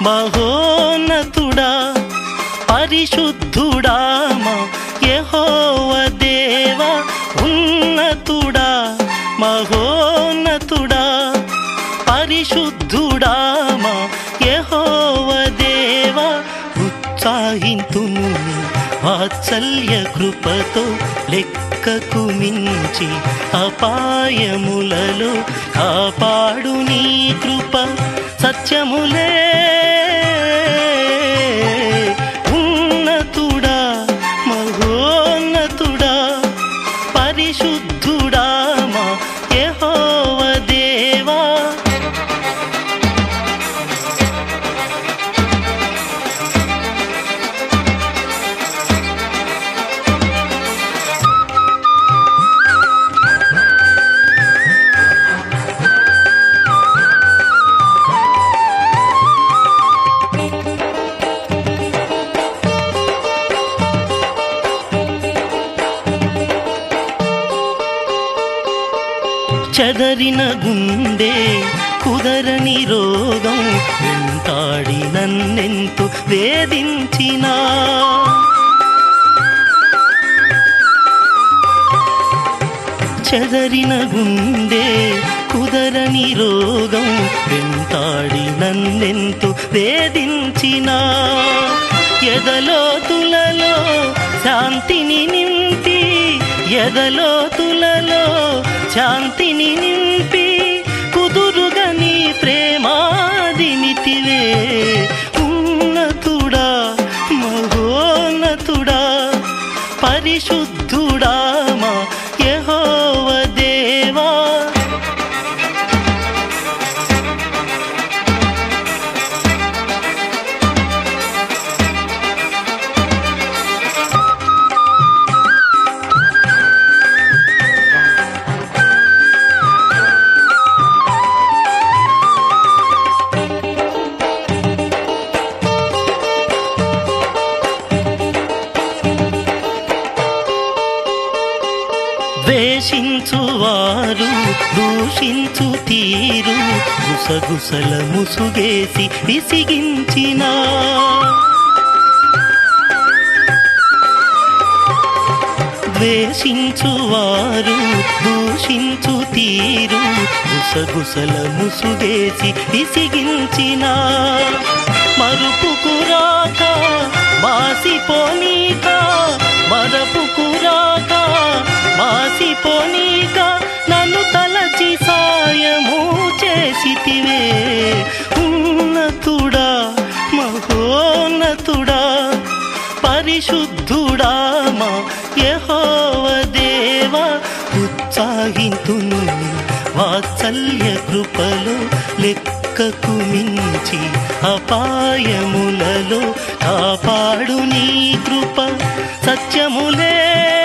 మహోన్నతుడా పరిశుద్ధుడా మా యెహోవ దేవా ఉన్నతుడా మహోన్నతుడా పరిశుద్ధుడా మా యెహోవ దేవా ఉత్సాహింతును నీ వాత్సల్య కృపతో లెక్కకు మించి అపాయములలో కాపాడు నీ కృప సత్యములే ఉన్నతుడా మహోన్నతుడా పరిశుద్ధుడా మా యెహోవ దేవా చెదరిన గుండె కుదరని రోగం వెంటాడి నన్నెంతో వేధించినా చెదరిన గుండె కుదరని రోగం వెంటాడి నన్నెంతో వేధించినా ఎదలోతులలో శాంతిని నింపి ఎదలోతులలో శాంతిని నింపి కుదురుగా నీ ప్రేమాదినితివే ఉన్నతుడా మహోన్నతుడా పరిశుద్ధుడా మా యెహోవ దేవా ద్వేషించువారు దూషించు తీరు గుసగుసల ముసుగేసి విసిగించిన ద్వేషించువారు దూషించు తీరు గుసగుసల ముసుగేసి విసిగించిన మరుపుకురాక మాసిపోనీక మరపుకురాక మాసిపోనీక నన్ను తలచి సాయము చేసితివే ఉన్నతుడా మహోన్నతుడా పరిశుద్ధుడా మా యెహోవ దేవా ఉత్సాహింతును నీ వాత్సల్య కృపలో లెక్కకు మించి అపాయములలో కాపాడు నీ కృప సత్యములే